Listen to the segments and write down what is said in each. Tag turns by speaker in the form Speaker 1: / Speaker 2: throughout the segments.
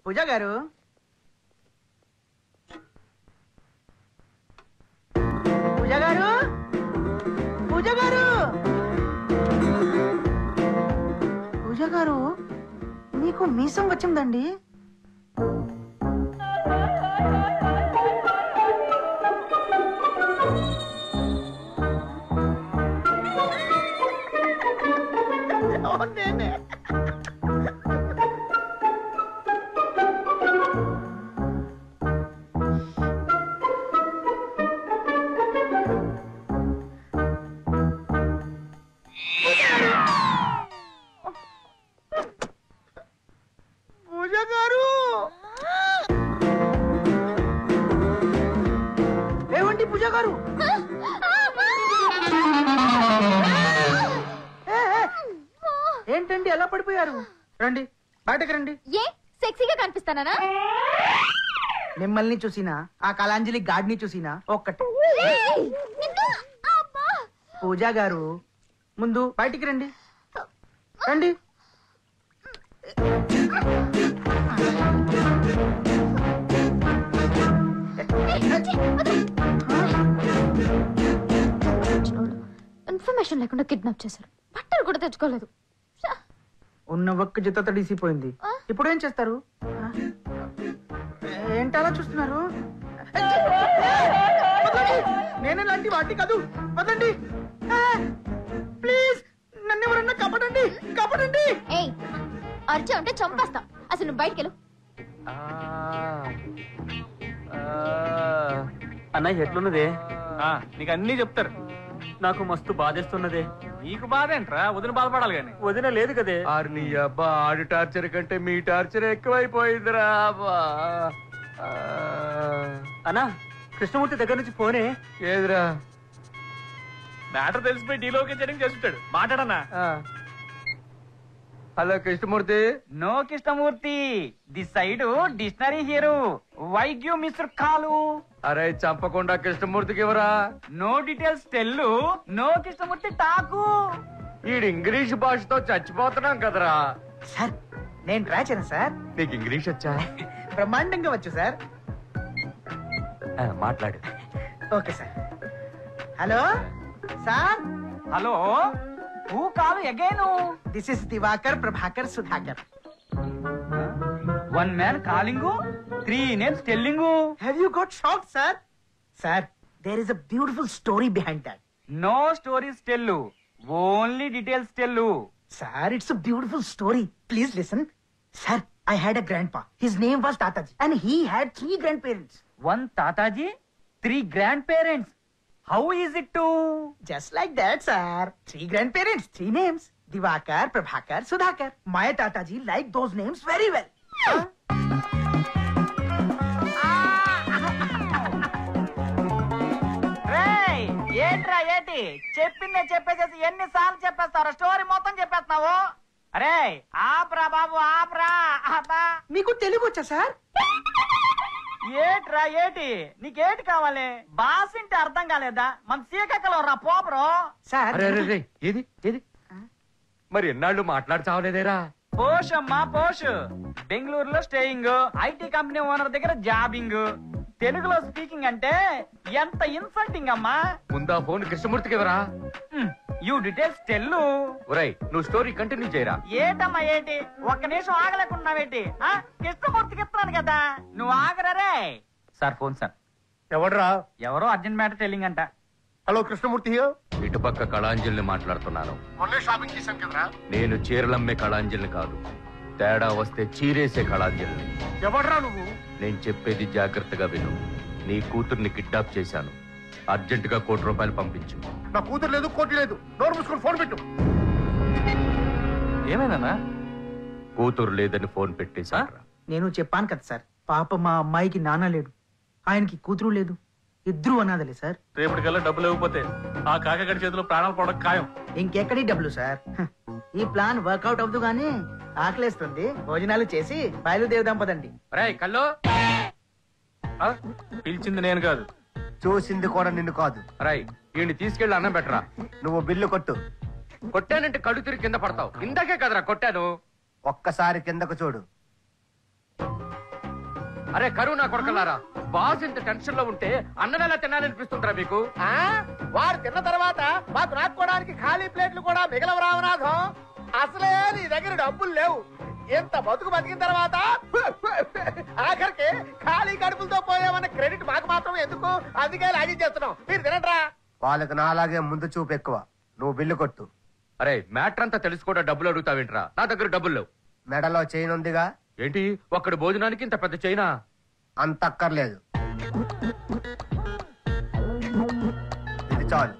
Speaker 1: పూజ గారు పూజ గారు పూజ గారు పూజ గారు మీకు మీసం వచ్చిందండి నేనే పూజ గారు ఏమండి పూజ గారు ఏ, ఏ, ఏంటండి ఎలా పడిపోయారు రండి బయటకు రండి
Speaker 2: ఏ సెక్సీగా కనిపిస్తానా
Speaker 1: మిమ్మల్ని చూసినా ఆ కళాంజలి గాడిని చూసినా ఒక్కటే పూజ గారు ముందు బయటికి రండి రండి
Speaker 2: ఇన్ఫర్మేషన్ లేకుండా కిడ్నాప్ చేశారు బట్టలు కూడా తెచ్చుకోలేదు ఛ!
Speaker 1: ఉన్న ఒక్క జత తడిసిపోయింది
Speaker 2: ఆ?
Speaker 1: ఇప్పుడు ఏం చేస్తారు ఆ? ఏంటి అలా చూస్తున్నారు వదలండి. నేనే లాంటి వాటి కాదు వదండి ప్లీజ్ నన్ను ఎవరన్నా కాపాడండి కాపాడండి
Speaker 2: ఏయ్ అర్జు అంటే చంపేస్తా అసలు నువ్వు బయటికి వెళ్ళు
Speaker 3: అన్నయ్య ఎట్లున్నదే
Speaker 4: ఆ, నీకు అన్ని చెప్తారు
Speaker 3: నాకు మస్తు బాధేస్తున్నదే
Speaker 4: నీకు బాధ ఏంట్రా వదిన బాధపడాలి గాని
Speaker 3: వదిన లేదు కదే
Speaker 5: ఆరు నీ అబ్బా ఆడి టార్చర్ కంటే మీ టార్చర్ ఎక్కువైపోయిందిరా అబ్బా ఆ,
Speaker 3: అన్నా కృష్ణమూర్తి దగ్గర నుంచి ఫోనే
Speaker 5: ఏదిరా
Speaker 4: మ్యాటర్ తెలిసిపోయి డీలోకి చెడింగ్ చేసుంటాడు మాట్లాడన్నా
Speaker 5: ఆ. Hello Krishnamurthy
Speaker 6: no Krishnamurthy the side dictionary hero వైద్యు మిస్టర్ కాలు
Speaker 5: అరే చంపకుండా కృష్ణమూర్తికి ఇవ్వరా
Speaker 6: no details tell no Krishnamurthy talk
Speaker 5: ఈడు ఇంగ్లీష్ భాషతో చచ్చిపోతున్నాం కదరా
Speaker 1: సార్ నేను ట్రై చేయను సార్
Speaker 5: నీకు ఇంగ్లీష్ వచ్చా
Speaker 1: బ్రహ్మాండంగా వచ్చు సార్
Speaker 5: ఆ, మాట్లాడు
Speaker 1: okay sir hello sir
Speaker 6: hello who call again
Speaker 1: this is Diwakar Prabhakar Sudhakar
Speaker 6: one man calling three names telling
Speaker 1: have you got shock sir sir there is a beautiful story behind that
Speaker 6: no stories tell only details tell
Speaker 1: Sir, it's a beautiful story. Please listen. Sir, I had a grandpa. His name was Tataji. And he had three grandparents.
Speaker 6: One తాతాజీ three grandparents how is it to
Speaker 1: Just like that, sir. Three grandparents, three names. Divakar, Prabhakar, Sudhakar. My Tataji liked those names very well.
Speaker 6: రేయ్ ఏంట్రా ఏంటి చెప్పిందే చెప్పేసేసి ఎన్ని సార్లు చెప్పేస్తావు story మొత్తం చెప్పేస్తున్నావు అరే ఆప్రా బాబు ఆప్రా ఆపా
Speaker 1: మీకు తెలుగు వచ్చా సార్
Speaker 6: ఏట్రా ఏటి నీకేటి కావాలి బాసింటే అర్థం కాలేదా మన సీకక్కలో రా పోపరు
Speaker 1: సార్
Speaker 5: అరే అరే అరే, ఏది ఏది మరి ఎన్నాళ్ళు మాట్లాడి చావలేదేరా
Speaker 6: పోష్ అమ్మా పోష్ బెంగళూరులో స్టేయింగ్ ఐటీ కంపెనీ ఓనర్ దగ్గర జాబింగ్ తెలుగులో స్పీకింగ్ అంటే ఎంత ఇన్సల్టింగ్ అమ్మా
Speaker 5: ముందా ఫోన్ కృష్ణమూర్తికి ఇవ్వరా
Speaker 6: యూ డీటెయిల్స్ టెల్లు
Speaker 5: ఒరేయ్ నువ్వు స్టోరీ కంటిన్యూ చేయరా
Speaker 6: ఏటమ్మా ఏంటి ఒక్క నిమిషం ఆగలేకున్నావేంటి ఆ? కృష్ణమూర్తికి ఇస్తున్నాను కదా నువ్వు ఆగరరే సార్ ఫోన్ సార్
Speaker 7: ఎవడ్రా
Speaker 6: ఎవరో అర్జెంట్ మ్యాటర్ టెల్లింగ్ అంట
Speaker 7: హలో కృష్ణమూర్తి హియర్
Speaker 5: ఇటుపక్క కళాంజలిని మాట్లాడుతున్నాను
Speaker 7: మొన్నే షాపింగ్ చేశాం కదరా
Speaker 5: నేను చీరలమ్మే కళాంజలిని కాదు తేడా వస్తే చీరేసే కళాంజలిని
Speaker 7: ఎవడ్రా నువ్వు
Speaker 5: నేను చెప్పేది జాగ్రత్తగా విను నీ కూతుర్ని కిడ్నాప్ చేశాను అర్జెంటుగా కోటి రూపాయలు పంపించు
Speaker 7: నా కూతురు లేదు కోటి లేదు నోరు మూసుకొని ఫోన్ పెట్టు
Speaker 4: ఏమైందన్నా
Speaker 5: కూతురు లేదని ఫోన్ పెట్టేశారా
Speaker 1: నేను చెప్పాను కదా సార్ పాప మా అమ్మాయికి నాన్న లేడు ఆయనకి కూతురు లేదు ఇద్దరు అన్నదలే సార్
Speaker 4: రేపటికల్లా డబ్బులు ఇవ్వకపోతే ఆ కాకగడి చేతిలో ప్రాణాలు పోవడం ఖాయం
Speaker 1: ఇంకెక్కడి డబ్బులు సార్ హ, ఈ ప్లాన్ వర్కౌట్ అవ్వదు గానీ ఆకలేస్తుంది భోజనాలు చేసి బయలుదేరుదాం పదండి
Speaker 5: రేయ్ కల్లో
Speaker 4: ఆ? పిలిచింది నేను కాదు
Speaker 7: చూసింది కూడా నిన్ను కాదు
Speaker 5: రాయ్ వీడిని తీసుకెళ్ళి అన్నం పెట్టరా
Speaker 7: నువ్వు బిల్లు కొట్టు
Speaker 5: కొట్టానంటే కళ్ళు తిరిగి కింద పడతావు ఇందాకే కదరా కొట్టాను
Speaker 7: ఒక్కసారి కిందకు చూడు
Speaker 5: అరే కరువు నా కొడకలారా బాస్ ఇంత టెన్షన్ లో ఉంటే అన్నం ఎలా తినాలనిపిస్తుంటారా మీకు
Speaker 8: ఆ వాడు తిన్న తర్వాత మాకు నాక్కోవడానికి ఖాళీ ప్లేట్లు కూడా మిగలవు రామనాథం అసలే నీ దగ్గర డబ్బులు లేవు ఎంత బతుకు బతికిన తర్వాత ఆఖరికి ఖాళీ కడుపులతో పోయామన్న క్రెడిట్ మాకు మాత్రం ఎందుకు అందుకే లాగించేస్తున్నాం మీరు తినట్రా
Speaker 7: వాళ్ళకి నాలాగే ముందు చూపు ఎక్కువ నువ్వు బిల్లు కొట్టు
Speaker 5: అరే మ్యాటర్ అంతా తెలిసి కూడా డబ్బులు అడుగుతావేంట్రా నా దగ్గర డబ్బులు లేవు
Speaker 7: మెడలో చైన్ ఉందిగా
Speaker 5: ఏంటి ఒక్కడి భోజనానికి ఇంత పెద్ద చైనా
Speaker 7: అంత అక్కర్లేదు ఇది చాలు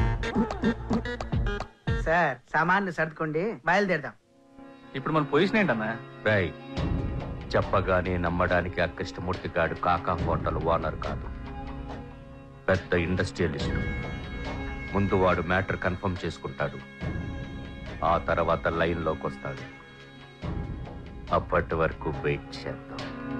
Speaker 1: సార్ సామాన్లు సర్దుకోండి బయలుదేరదాం
Speaker 4: ఇప్పుడు మన పొజిషన్ ఏంటన్నా
Speaker 5: రై చెప్పగానే నమ్మడానికి ఆ కృష్ణమూర్తి గాడు కాకా హోటల్ ఓనర్ కాదు పెద్ద ఇండస్ట్రియలిస్ట్ ముందు వాడు మ్యాటర్ కన్ఫర్మ్ చేసుకుంటాడు ఆ తర్వాత లైన్లోకి వస్తాడు అప్పటి వరకు వెయిట్ చేద్దాం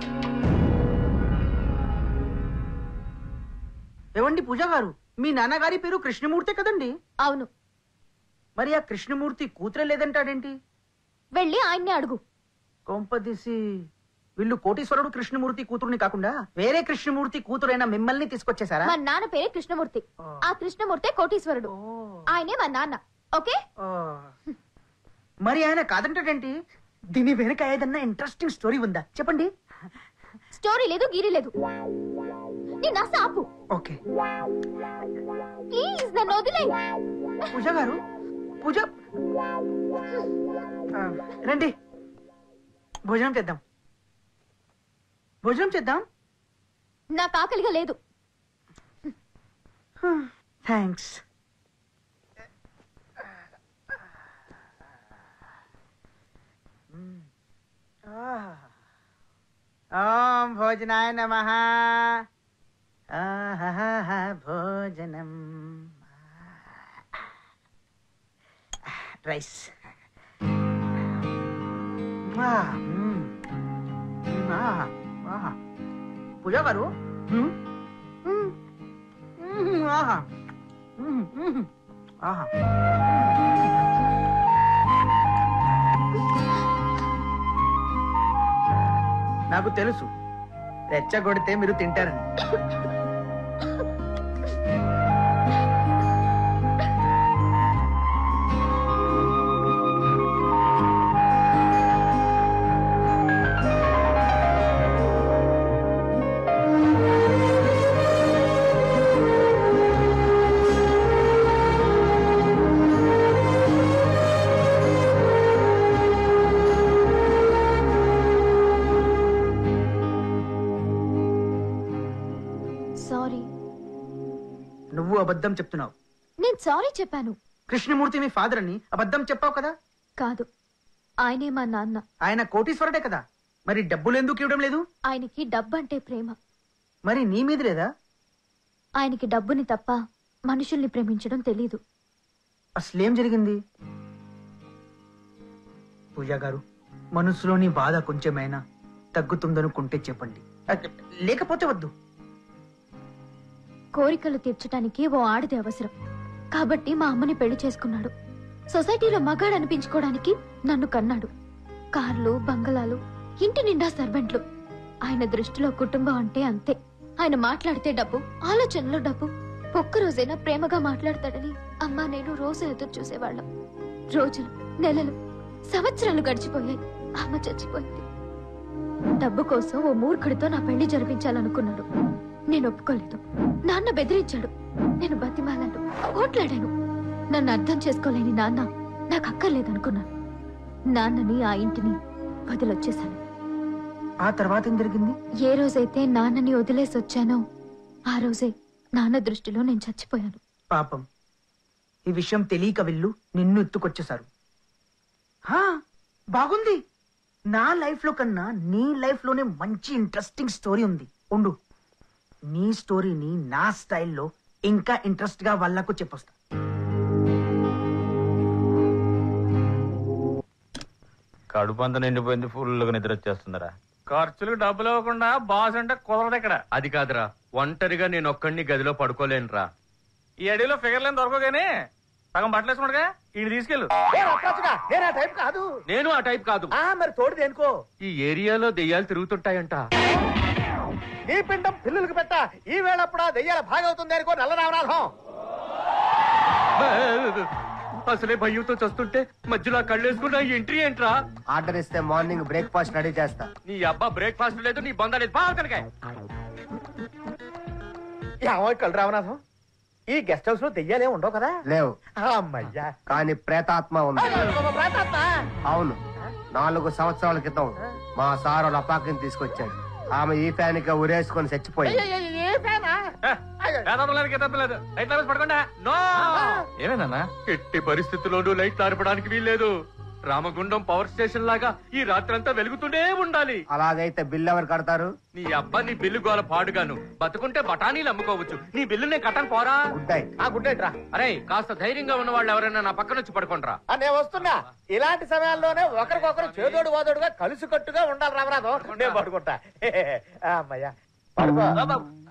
Speaker 1: ఏవండి పూజ గారు మీ నాన్నగారి పేరు కృష్ణమూర్తే కదండి
Speaker 2: అవును
Speaker 1: మరి ఆ కృష్ణమూర్తి కూతురే లేదంటాడేంటి
Speaker 2: వెళ్ళి ఆయన్నే అడుగు
Speaker 1: కొంపదీసి వీళ్ళు కోటీశ్వరుడు కృష్ణమూర్తి కూతురుని కాకుండా వేరే కృష్ణమూర్తి కూతురైన మిమ్మల్ని తీసుకొచ్చేసారా
Speaker 2: మా నాన్న పేరే కృష్ణమూర్తి ఆ కృష్ణమూర్తే కోటీశ్వరుడు
Speaker 1: ఓ,
Speaker 2: ఆయనే మా నాన్న ఓకే
Speaker 1: ఓ. మరి ఆయన కాదంటాడేంటి దీని వెనుక ఏదన్నా ఇంట్రెస్టింగ్ స్టోరీ ఉందా చెప్పండి
Speaker 2: స్టోరీ లేదు గీరీ లేదు నీ నస ఆపు
Speaker 1: ఓకే
Speaker 2: ప్లీజ్ నన్ను వదిలే
Speaker 1: పూజ గారు పూజ ఆ, రండి భోజనం చేద్దాం భోజనం చేద్దాం
Speaker 2: నాకు ఆకలిగా లేదు
Speaker 1: థ్యాంక్స్ ఓం భోజనాయ నమ భోజనం రైస్ పూజ గారు మ్మ్. మ్మ్. మ్మ్. ఆహా మ్మ్. మ్మ్. ఆహా నాకు తెలుసు రెచ్చగొడితే మీరు తింటారని
Speaker 2: సారీ
Speaker 1: నువ్వు అబద్ధం చెప్తున్నావు
Speaker 2: నేను సారీ చెప్పాను
Speaker 1: కృష్ణమూర్తి మీ ఫాదర్ అని అబద్ధం చెప్పావు కదా
Speaker 2: కాదు ఆయనే మా నాన్న
Speaker 1: ఆయన కోటీశ్వరుడే కదా మరి డబ్బులు ఎందుకు ఇవ్వడం లేదు
Speaker 2: ఆయనకి డబ్బంటే ప్రేమ
Speaker 1: మరి నీ మీద లేదా
Speaker 2: ఆయనకి డబ్బుని తప్ప మనుషుల్ని ప్రేమించడం తెలీదు
Speaker 1: అసలేం జరిగింది పూజా గారు మనసులోని బాధ కొంచెమైనా తగ్గుతుందనుకుంటే చెప్పండి అ- లేకపోతే వద్దు
Speaker 2: కోరికలు తీర్చడానికి ఓ ఆడది అవసరం కాబట్టి మా అమ్మని పెళ్లి చేసుకున్నాడు సొసైటీలో మగాడు అనిపించుకోవడానికి నన్ను కన్నాడు కార్లు బంగళాలు ఇంటి నిండా సర్వెంట్లు ఆయన దృష్టిలో కుటుంబం అంటే అంతే ఆయన మాట్లాడితే డబ్బు ఆలోచనలో డబ్బు ఒక్క రోజైనా ప్రేమగా మాట్లాడతాడని అమ్మా నేను రోజు ఎదురు చూసేవాళ్ళం రోజులు నెలలు సంవత్సరాలు గడిచిపోయాయి అమ్మ చచ్చిపోయింది డబ్బు కోసం ఓ మూర్ఖుడితో నా పెళ్లి జరిపించాలనుకున్నాడు నేను ఒప్పుకోలేదు నాన్న బెదిరించాడు నేను బతిమాలాను ఓట్లాడాను నన్ను అర్థం చేసుకోలేని నాన్న నాకు అక్కర్లేదనుకున్నాను నాన్నని ఆ ఇంటిని వదిలొచ్చేశాను
Speaker 1: ఆ తర్వాత ఏం జరిగింది
Speaker 2: ఏ రోజైతే నాన్నని వదిలేసి వచ్చానో ఆ రోజే నాన్న దృష్టిలో నేను చచ్చిపోయాను
Speaker 1: పాపం ఈ విషయం తెలియక వెళ్ళు నిన్ను ఎత్తుకొచ్చేశారు హా, బాగుంది నా లైఫ్ లో కన్నా నీ లైఫ్ లోనే మంచి ఇంట్రెస్టింగ్ స్టోరీ ఉంది ఉండు నీ స్టోరీని నా స్టైల్లో ఇంకా ఇంట్రెస్ట్ గా వాళ్ళకు చెప్పొస్తా
Speaker 4: కడుపు అంతా నిండిపోయింది ఫుల్గా నిద్ర వచ్చేస్తుందిరా ఖర్చులకు డబ్బులు ఇవ్వకుండా బాస్ అంటే కుదరదు ఇక్కడ
Speaker 5: అది కాదురా ఒంటరిగా నేను ఒక్కడిని గదిలో పడుకోలేనురా
Speaker 4: ఈ అడవిలో ఫిగర్లేని దొరకవు కానీ సగం బట్టలు వేసుకున్నాడుగా ఈయన తీసుకెళ్ళు
Speaker 8: ఏ రప్రాచుగా, నేను ఆ టైప్ కాదు
Speaker 5: నేను ఆ టైప్ కాదు
Speaker 8: ఆ మరి తోడు దేనికో
Speaker 5: ఈ ఏరియాలో దెయ్యాలు తిరుగుతుంటాయంట
Speaker 8: నీ పిండం పిల్లులకు పెట్ట ఈ వేళప్పుడా దెయ్యాల భాగవుతుంది అనుకో నల్ల రామనాథం
Speaker 5: అసలే భయ్యంతో చస్తుంటే మధ్యలో కళ్ళేసుకున్నా ఎంట్రీ ఏంట్రా
Speaker 7: ఆర్డర్ ఇస్తే మార్నింగ్ బ్రేక్ఫాస్ట్ రెడీ చేస్తా
Speaker 5: నీ అబ్బా బ్రేక్ఫాస్ట్ లేదు నీ బంద లేదు బాగా కనుక
Speaker 8: ఏమో కళ్ళు రామనాథం ఈ గెస్ట్ హౌస్ లో దెయ్యాలే ఉండవు కదా
Speaker 7: లేవు
Speaker 8: అమ్మయ్యా
Speaker 7: కానీ ప్రేతాత్మ ఉంది
Speaker 8: ప్రాంతాత్మ.
Speaker 7: అవును నాలుగు సంవత్సరాల క్రితం మా సారు వాళ్ళ అపాకిని తీసుకొచ్చాడు ఆమె ఈ ఫ్యాన్ కి ఉరేసుకొని చచ్చిపోయింది
Speaker 8: అయ్యయ్య, ఏ ఫ్యానా అయ్యో.
Speaker 5: పడకుండా నో
Speaker 4: ఏమేనన్నా
Speaker 5: ఎట్టి పరిస్థితుల్లోనూ లైట్ ఆర్పడానికి వీల్లేదు రామగుండం పవర్ స్టేషన్ లాగా ఈ రాత్రంతా వెలుగుతూనే ఉండాలి
Speaker 7: అలాగైతే బిల్ ఎవరు కడతారు
Speaker 5: నీ అబ్బా నీ బిల్లు గోల పాడుగాను బతుకుంటే బఠానీలు అమ్ముకోవచ్చు నీ బిల్లు నేను కట్టను పోరా
Speaker 7: గుడ్ నైట్
Speaker 8: ఆ గుడ్ నైట్ రా
Speaker 5: అరే కాస్త ధైర్యంగా ఉన్న వాళ్ళు ఎవరైనా నా పక్కన వచ్చి పడుకుంటారా
Speaker 8: ఆ, నేను వస్తున్నా ఇలాంటి సమయాల్లోనే ఒకరికొకరు చేదోడు వాదోడుగా కలిసి కట్టుగా ఉండాలి రామనాథం నేను పడుకుంటా అమ్మయ్యా పడుకో